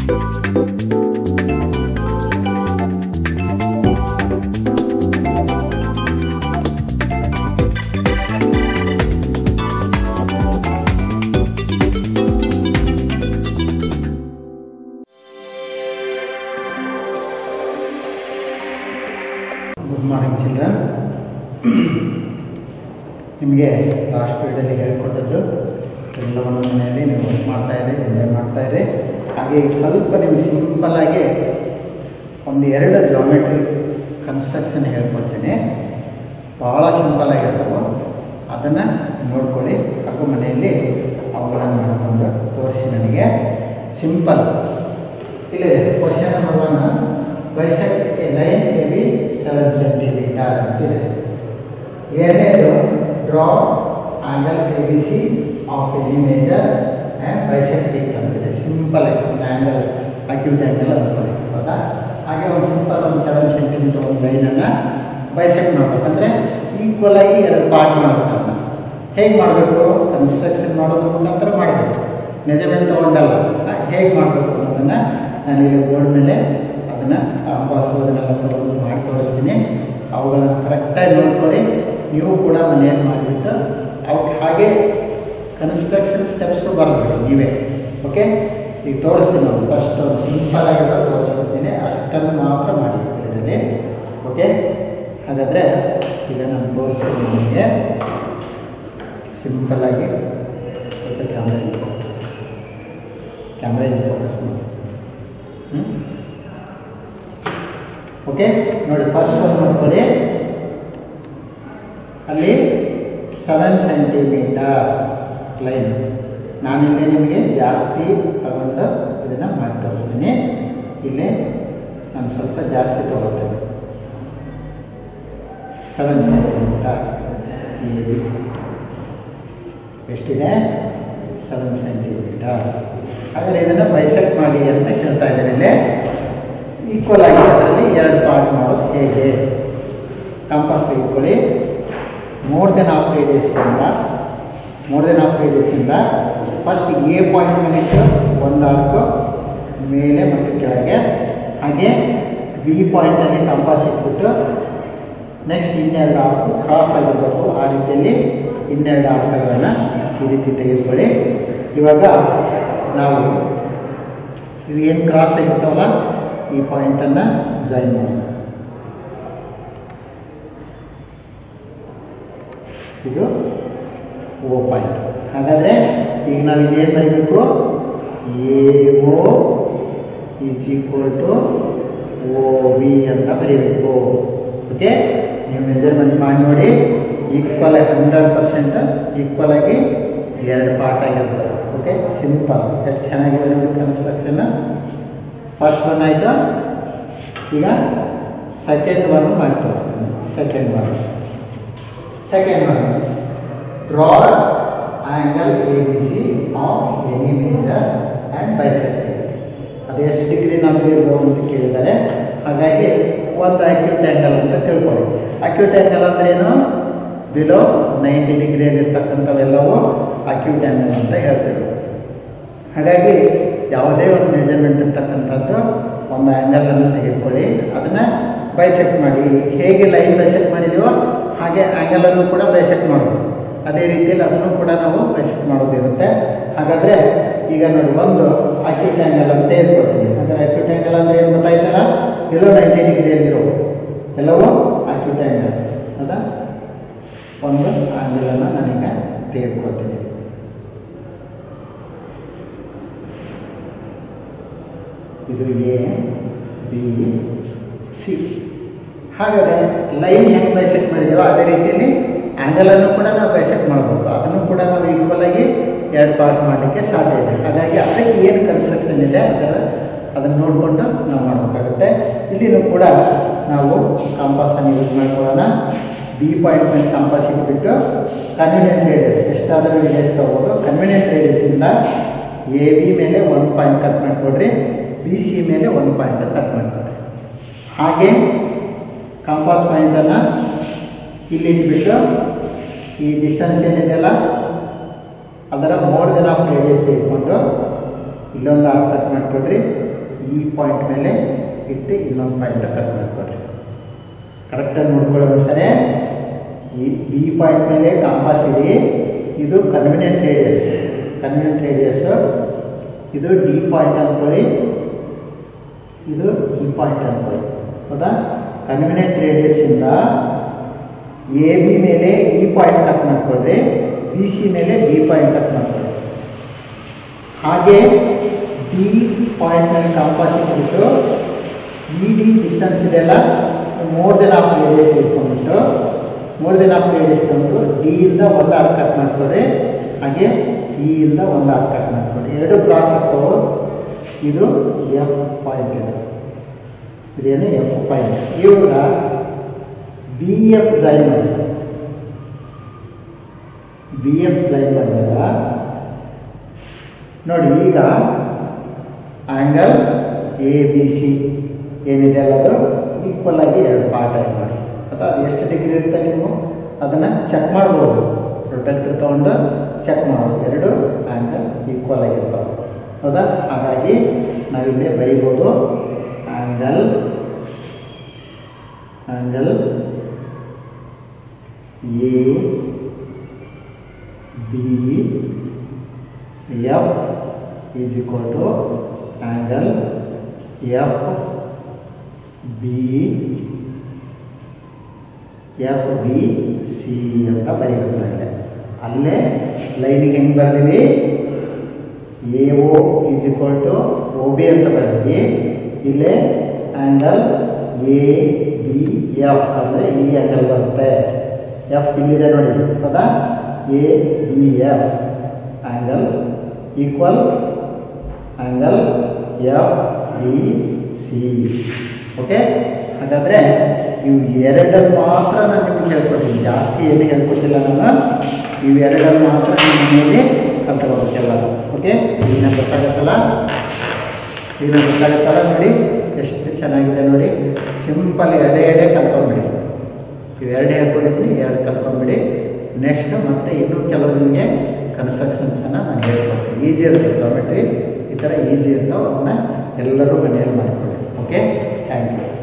good morning children ನಿಮಗೆ last ಪೀರಿಯಡಲ್ಲಿ ಹೇಳ್ಕೊಟ್ಟದ್ದು ಎಲ್ಲವನ್ನು ಮನೆಯಲ್ಲಿ ನೀವು ವರ್ಕ್ ಮಾಡ್ತಾ ಇರಿ ಎಂಜಾಯ್ ಮಾಡ್ತಾ ಇರಿ ಹಾಗೆ ಈಗ ಸ್ವಲ್ಪ ನಿಮಗೆ ಸಿಂಪಲ್ಲಾಗಿ ಒಂದು ಎರಡು ಜಾಮೆಟ್ರಿ ಕನ್ಸ್ಟ್ರಕ್ಷನ್ ಹೇಳ್ಕೊಡ್ತೀನಿ ಭಾಳ ಸಿಂಪಲ್ ಆಗಿರ್ತವೆ ಅದನ್ನು ನೋಡ್ಕೊಳ್ಳಿ ಹಾಗೂ ಮನೆಯಲ್ಲಿ ಅವುಗಳನ್ನು ಮಾಡಿಕೊಂಡು ತೋರಿಸಿ ನನಗೆ ಸಿಂಪಲ್ ಇಲ್ಲಿ question number one bisect a line A B seven centimetre ಅಂತಿದೆ ಎರಡನೇದು draw angle A B C of any measure and bisect it ಅಂತಿದೆ ಸಿಂಪಲ್ ಆಗಿ ಒಂದು ಆ್ಯಂಗಲ್ ಅಕ್ಯೂಟ್ ಆ್ಯಂಗಲ್ ಅಂದ್ಕೊಳ್ಳಿ ಹೌದಾ ಹಾಗೆ ಒಂದು ಸಿಂಪಲ್ ಒಂದು ಸೆವೆನ್ ಸೆಂಟಿಮೀಟರ್ ಒಂದು ಲೈನನ್ನು ಬೈಸೆಕ್ಟ್ ಮಾಡ್ಬೇಕಂದ್ರೆ ಈಕ್ವಲ್ ಆಗಿ ಎರಡು ಪಾರ್ಟ್ ಮಾಡಬೇಕು ಅದನ್ನ ಹೇಗೆ ಮಾಡಬೇಕು ಕನ್ಸ್ಟ್ರಕ್ಷನ್ ಮಾಡೋದ್ರ ಮುಖಾಂತರ ಮಾಡಬೇಕು ಮೆಜರ್ಮೆಂಟ್ ತೊಗೊಂಡಲ್ಲ ಹೇಗೆ ಮಾಡಬೇಕು ಅನ್ನೋದನ್ನು ನಾನು ಇಲ್ಲಿ ಬೋರ್ಡ್ ಮೇಲೆ ಅದನ್ನು ಕಾಂಪಾಸು ಅದನ್ನೆಲ್ಲ ತಗೊಂಡು ಮಾಡಿ ತೋರಿಸ್ತೀನಿ ಅವುಗಳನ್ನು ಕರೆಕ್ಟಾಗಿ ನೋಡ್ಕೊಳ್ಳಿ ನೀವು ಕೂಡ ಮನೆಯಲ್ಲಿ ಮಾಡಿಬಿಟ್ಟು ಅವು ಹಾಗೆ ಕನ್ಸ್ಟ್ರಕ್ಷನ್ ಸ್ಟೆಪ್ಸು ಬರಬೇಕು ನೀವೇ ಓಕೆ ಈಗ ತೋರಿಸ್ತೀನಿ ನಾನು ಫಸ್ಟ್ ಒಂದು ಸಿಂಪಲ್ ಆಗಿರೋ ತೋರಿಸ್ಕೊಡ್ತೀನಿ ಅಷ್ಟನ್ನು ಮಾತ್ರ ಮಾಡಿ ಇದರಲ್ಲಿ ಓಕೆ ಹಾಗಾದರೆ ಈಗ ನಾನು ತೋರಿಸ್ತೀನಿ ನಿಮಗೆ ಸಿಂಪಲ್ಲಾಗಿ ಸ್ವಲ್ಪ ಕ್ಯಾಮ್ರಾ ಫೋಕಸ್ ಕ್ಯಾಮ್ರಾ ಫೋಕಸ್ ಮಾಡಿ ಹ್ಞೂ ಓಕೆ ನೋಡಿ ಫಸ್ಟ್ ಒಂದು ನೋಡ್ಕೊಳ್ಳಿ ಅಲ್ಲಿ ಸೆವೆನ್ ಸೆಂಟಿಮೀಟರ್ ಲೈನ್ ನಾನಿಲ್ಲಿ ನಿಮಗೆ ಜಾಸ್ತಿ ತಗೊಂಡು ಇದನ್ನು ಮಾಡಿ ತೋರಿಸ್ತೀನಿ ಇಲ್ಲಿ ನಾನು ಸ್ವಲ್ಪ ಜಾಸ್ತಿ ತಗೊಳ್ತೇನೆ ಸೆವೆನ್ ಸೆಂಟಿಮೀಟರ್ ಈ ಎಷ್ಟಿದೆ ಸೆವೆನ್ ಸೆಂಟಿಮೀಟರ್ ಹಾಗಾದರೆ ಇದನ್ನು ಬೈಸೆಕ್ಟ್ ಮಾಡಿ ಅಂತ ಹೇಳ್ತಾ ಇದ್ದಾರೆ ಇಲ್ಲಿ ಈಕ್ವಲ್ ಆಗಿ ಅದರಲ್ಲಿ ಎರಡು ಪಾರ್ಟ್ ಮಾಡೋದು ಹೇಗೆ ಕಂಪಾಸ್ ತೆಗೆದುಕೊಳ್ಳಿ ಮೋರ್ ದೆನ್ ಹಾಫ್ ರೇಡಿಯಸ್ಸಿಂದ ಮೋರ್ ದೆನ್ ಹಾಫ್ ರೇಡಿಯಸ್ಸಿಂದ ಫಸ್ಟ್ ಎ ಪಾಯಿಂಟ್ ಮೇಲೆ ಒಂದು ಆರ್ಕು ಮೇಲೆ ಮತ್ತು ಕೆಳಗೆ ಹಾಗೆ ಬಿ ಪಾಯಿಂಟಲ್ಲಿ ಕಂಪಾಸ್ ಇಟ್ಬಿಟ್ಟು ನೆಕ್ಸ್ಟ್ ಇನ್ನೆರಡು ಆರ್ಕು ಕ್ರಾಸ್ ಆಗಿರಬೇಕು ಆ ರೀತಿಯಲ್ಲಿ ಇನ್ನೆರಡು ಆರ್ಕಗಳನ್ನು ಈ ರೀತಿ ತೆಗೆದುಕೊಳ್ಳಿ ಇವಾಗ ನಾವು ಇವು ಏನು ಕ್ರಾಸ್ ಆಗಿರ್ತಾವಲ್ಲ ಈ ಪಾಯಿಂಟನ್ನು ಜಾಯಿನ್ ಮಾಡೋಣ ಇದು ಓ ಪಾಯಿಂಟ್ ಹಾಗಾದರೆ ಈಗ ನಾವು ಇದೇನು ಬರೀಬೇಕು A O is equal to O B ಅಂತ ಬರೀಬೇಕು ಓಕೆ ನೀವು ಮೆಜರ್ಮೆಂಟ್ ಮಾಡಿ ನೋಡಿ ಈಕ್ವಲ್ ಆಗಿ ಹಂಡ್ರೆಡ್ ಪರ್ಸೆಂಟ್ ಈಕ್ವಲ್ ಆಗಿ ಎರಡು ಪಾರ್ಟ್ ಆಗಿರ್ತದೆ ಓಕೆ ಸಿಂಪಲ್ ಎಷ್ಟು ಚೆನ್ನಾಗಿದೆ ನೋಡಿ ಕನ್ಸ್ಟ್ರಕ್ಷನ್ ಫಸ್ಟ್ ಒನ್ ಆಯಿತು ಈಗ ಸೆಕೆಂಡ್ ಒನ್ ಮಾಡಿ ತೋರಿಸ್ತೀನಿ second one second one draw angle A B C of any measure and bisect it ಅದು ಎಷ್ಟು ಡಿಗ್ರಿನಾದರೂ ಇರ್ಬೋದು ಅಂತ ಕೇಳಿದ್ದಾರೆ ಹಾಗಾಗಿ ಒಂದು ಅಕ್ಯೂಟ್ ಆ್ಯಂಗಲ್ ಅಂತ ತಿಳ್ಕೊಳ್ಳಿ ಅಕ್ಯೂಟ್ ಆ್ಯಂಗಲ್ ಅಂದ್ರೆ ಏನು ಬಿಲೋ ನೈಂಟಿ ಡಿಗ್ರಿಯಲ್ಲಿ ಇರ್ತಕ್ಕಂಥವೆಲ್ಲವೂ ಅಕ್ಯೂಟ್ ಆ್ಯಂಗಲ್ ಅಂತ ಹೇಳ್ತೀವಿ ಹಾಗಾಗಿ ಯಾವುದೇ ಒಂದು ಮೆಜರ್ಮೆಂಟ್ ಇರ್ತಕ್ಕಂಥದ್ದು ಒಂದು ಆ್ಯಂಗಲನ್ನು ತೆಗೆದುಕೊಳ್ಳಿ ಅದನ್ನು ಬೈಸೆಕ್ಟ್ ಮಾಡಿ ಹೇಗೆ ಲೈನ್ ಬೈಸೆಕ್ಟ್ ಮಾಡಿದೀವೋ ಹಾಗೆ ಆ್ಯಂಗಲನ್ನು ಕೂಡ ಬೈಸೆಕ್ಟ್ ಮಾಡೋದು ಅದೇ ರೀತಿಯಲ್ಲಿ ಅದನ್ನು ಕೂಡ ನಾವು ಬೈಸೆಕ್ಟ್ ಮಾಡೋದಿರುತ್ತೆ ಹಾಗಾದರೆ ಈಗ ನೋಡಿ ಒಂದು ಅಕ್ಯೂಟ್ ಆ್ಯಂಗಲ್ ಅಂತ ತೆಗೆದುಕೊಳ್ತೀವಿ ಹಾಗಾದ್ರೆ ಅಕ್ಯೂಟ್ ಆ್ಯಂಗಲ್ ಅಂದರೆ ಏನು ಗೊತ್ತಾಯ್ತಲ್ಲ ಎಲ್ಲೋ ನೈಂಟಿ ಡಿಗ್ರಿಯಲ್ಲಿರೋ ಎಲ್ಲವೂ ಅಕ್ಯೂಟ್ ಆ್ಯಂಗಲ್ ಹೌದಾ ಒಂದು ಆ್ಯಂಗಲನ್ನು ನಾನೀಗ ತೆಗೆದುಕೊಳ್ತೀನಿ ಇದು ಎ ಬಿ ಸಿ ಹಾಗಾದರೆ ಲೈನ್ ಹೆಂಗೆ ಬೈಸೆಕ್ಟ್ ಮಾಡಿದೆವೋ ಅದೇ ರೀತಿಯಲ್ಲಿ ಆ್ಯಂಗಲನ್ನು ಕೂಡ ನಾವು ಬೈಸೆಕ್ಟ್ ಮಾಡಬೇಕು ಅದನ್ನು ಕೂಡ ನಾವು ಈಕ್ವಲ್ ಆಗಿ ಎರಡು ಪಾರ್ಟ್ ಮಾಡಲಿಕ್ಕೆ ಸಾಧ್ಯ ಇದೆ ಹಾಗಾಗಿ ಅದಕ್ಕೆ ಏನು ಕನ್ಸ್ಟ್ರಕ್ಷನ್ ಇದೆ ಅದರ ಅದನ್ನು ನೋಡಿಕೊಂಡು ನಾವು ಮಾಡಬೇಕಾಗುತ್ತೆ ಇಲ್ಲಿನೂ ಕೂಡ ನಾವು ಕಾಂಪಾಸನ್ನು ಯೂಸ್ ಮಾಡ್ಕೊಳ್ಳೋಣ ಬಿ ಪಾಯಿಂಟ್ ಮೇಲೆ ಕಾಂಪಾಸ್ ಇಟ್ಬಿಟ್ಟು ಕನ್ವಿನಿಯಂಟ್ ರೇಡಿಯಸ್ ಎಷ್ಟಾದರೂ ರೇಡಿಯಸ್ ತಗೋಬೋದು ಕನ್ವಿನಿಯಂಟ್ ರೇಡಿಯಸ್ಸಿಂದ ಎ ಬಿ ಮೇಲೆ ಒಂದು ಪಾಯಿಂಟ್ ಕಟ್ ಮಾಡಿಕೊಡ್ರಿ ಬಿ ಸಿ ಮೇಲೆ ಒಂದು ಪಾಯಿಂಟ್ ಕಟ್ ಮಾಡಿಕೊಡ್ರಿ ಹಾಗೆ ಕಾಂಪಾಸ್ ಪಾಯಿಂಟನ್ನು ಇಲ್ಲಿ ಇಟ್ಬಿಟ್ಟು ಈ ಡಿಸ್ಟೆನ್ಸ್ ಏನಿದೆಯಲ್ಲ ಅದರ ಮೋರ್ ದೆನ್ ಆಫ್ ರೇಡಿಯಸ್ ತೆಗೆದುಕೊಂಡು ಇಲ್ಲೊಂದು ಆರ್ಕ್ ಕಟ್ ಮಾಡಿಕೊಡ್ರಿ ಈ ಪಾಯಿಂಟ್ ಮೇಲೆ ಇಟ್ಟು ಇನ್ನೊಂದು ಪಾಯಿಂಟ್ ಕಟ್ ಮಾಡ್ಕೊಡ್ರಿ ಕರೆಕ್ಟಾಗಿ ನೋಡ್ಕೊಳ್ಳೋದು ಸರಿ ಈ ಬಿ ಪಾಯಿಂಟ್ ಮೇಲೆ ಕಾಂಪಾಸ್ ಇಡಿ ಇದು ಕನ್ವಿನಿಯಂಟ್ ರೇಡಿಯಸ್ ಕನ್ವಿನಿಯಂಟ್ ರೇಡಿಯಸ್ ಇದು ಡಿ ಪಾಯಿಂಟ್ ಅಂದ್ಕೊಳ್ಳಿ ಇದು ಈ ಪಾಯಿಂಟ್ ಅಂದ್ಕೊಳ್ಳಿ ಹೌದಾ ಕನ್ವಿನಿಯಂಟ್ ರೇಡಿಯಸ್ಸಿಂದ ಎ ಬಿ ಮೇಲೆ ಈ ಪಾಯಿಂಟ್ ಕಟ್ ಮಾಡ್ಕೊಳ್ರಿ ಬಿ ಸಿ ಮೇಲೆ ಡಿ ಪಾಯಿಂಟ್ ಕಟ್ ಮಾಡ್ಕೊಳ್ಳಿ ಹಾಗೆ ಡಿ ಪಾಯಿಂಟ್ ಮೇಲೆ ಕಾಂಪಾಸ್ ಇಟ್ಬಿಟ್ಟು ಇ ಡಿ ಡಿಸ್ಟೆನ್ಸ್ ಇದೆಲ್ಲ ಮೋರ್ ದೆನ್ ಆಫ್ ರೇಡಿಯಸ್ ಇಟ್ಕೊಂಡ್ಬಿಟ್ಟು ಮೋರ್ ದೆನ್ ಆಫ್ ರೇಡಿಯಸ್ ತಂದು ಡಿ ಇಂದ ಒಂದು ಆರ್ಕ್ ಕಟ್ ಮಾಡ್ಕೊಳ್ರಿ ಹಾಗೆ ಇ ಇಂದ ಒಂದು ಆರ್ಕ್ ಕಟ್ ಮಾಡ್ಕೊಳ್ರಿ ಎರಡು ಕ್ರಾಸ್ ಆಗ್ತಾವೆ ಇದು ಎಫ್ ಪಾಯಿಂಟ್ ಇದೆ ಇದೇನು ಎಫ್ ಪಾಯಿಂಟ್ ಇವಾಗ ಬಿ ಎಫ್ ಜಾಯಿನ್ ಮಾಡಿ ಬಿ ಎಫ್ ಜಾಯಿನ್ ಮಾಡಿದಾಗ ನೋಡಿ ಈಗ ಆ್ಯಂಗಲ್ ಎ ಬಿ ಸಿ ಏನಿದೆ ಅಲ್ಲ ಅದು ಈಕ್ವಲ್ ಆಗಿ ಎರಡು ಪಾರ್ಟ್ ಆಗಿ ಮಾಡಿ ಅಥವಾ ಅದು ಎಷ್ಟು ಡಿಗ್ರಿ ಇರುತ್ತೆ ನೀವು ಅದನ್ನು ಚೆಕ್ ಮಾಡ್ಬೋದು ಪ್ರೊಟೆಕ್ಟರ್ ತೊಗೊಂಡು ಚೆಕ್ ಮಾಡೋದು ಎರಡು ಆ್ಯಂಗಲ್ ಈಕ್ವಲ್ ಆಗಿರ್ತಾವೆ ಹೌದಾ ಹಾಗಾಗಿ ನಾವಿಲ್ಲಿ ಬರೀಬೋದು angle angle A B F is equal to angle F B F B C ಅಂತ ಬರೀಬೇಕಾಗಿದೆ ಅಲ್ಲೇ ಲೈನಿಗೆ ಹೆಂಗೆ ಬರ್ದೀವಿ A O is equal to O B ಅಂತ ಬರ್ತೀವಿ ಇಲ್ಲೇ ಆ್ಯಂಗಲ್ ಎ ಬಿ ಎಫ್ ಅಂದರೆ ಈ ಆ್ಯಂಗಲ್ ಬರುತ್ತೆ ಎಫ್ ಇಲ್ಲಿದೆ ನೋಡಿ ಹೌದಾ A B F angle equal angle F B C okay ಹಾಗಾದರೆ ಇವು ಎರಡನ್ನು ಮಾತ್ರ ನಾನು ನಿಮಗೆ ಹೇಳ್ಕೊಡ್ತೀನಿ ಜಾಸ್ತಿ ಏನು ಹೇಳ್ಕೊಟ್ಟಿಲ್ಲ ನಾನು ಇವು ಎರಡನ್ನು ಮಾತ್ರ ನಿಮ್ಮ ಮನೆಯಲ್ಲಿ ಕಲ್ತ್ಕೊಬೇಕೆಲ್ಲ ಓಕೆ ಈಗ ಗೊತ್ತಾಗತ್ತಲ್ಲ ಈಗ ಗೊತ್ತಾಗುತ್ತಲ್ಲ ನೋಡಿ ಎಷ್ಟು ಚೆನ್ನಾಗಿದೆ ನೋಡಿ ಸಿಂಪಲ್ ಎರಡೇ ಎರಡೇ ಕಲ್ತ್ಕೊಂಬಿಡಿ ಇವೆರಡು ಹೇಳ್ಕೊಂಡಿದ್ದೀನಿ ಎರಡು ಕಲ್ತ್ಕೊಂಬಿಡಿ ನೆಕ್ಸ್ಟ್ ಮತ್ತೆ ಇನ್ನೂ ಕೆಲವು ನಿಮಗೆ ಕನ್ಸ್ಟ್ರಕ್ಷನ್ಸನ್ನು ನಾನು ಹೇಳ್ಕೊಡ್ತೀನಿ ಈಸಿ ಇರುತ್ತೆ ಜಿಯೋಮೆಟ್ರಿ ಈ ಥರ ಈಸಿ ಇರ್ತಾವೆ ಅದನ್ನ ಎಲ್ಲರೂ ಮನೆಯಲ್ಲಿ ಮಾಡ್ಕೊಳ್ಳಿ ಓಕೆ ಥ್ಯಾಂಕ್ ಯು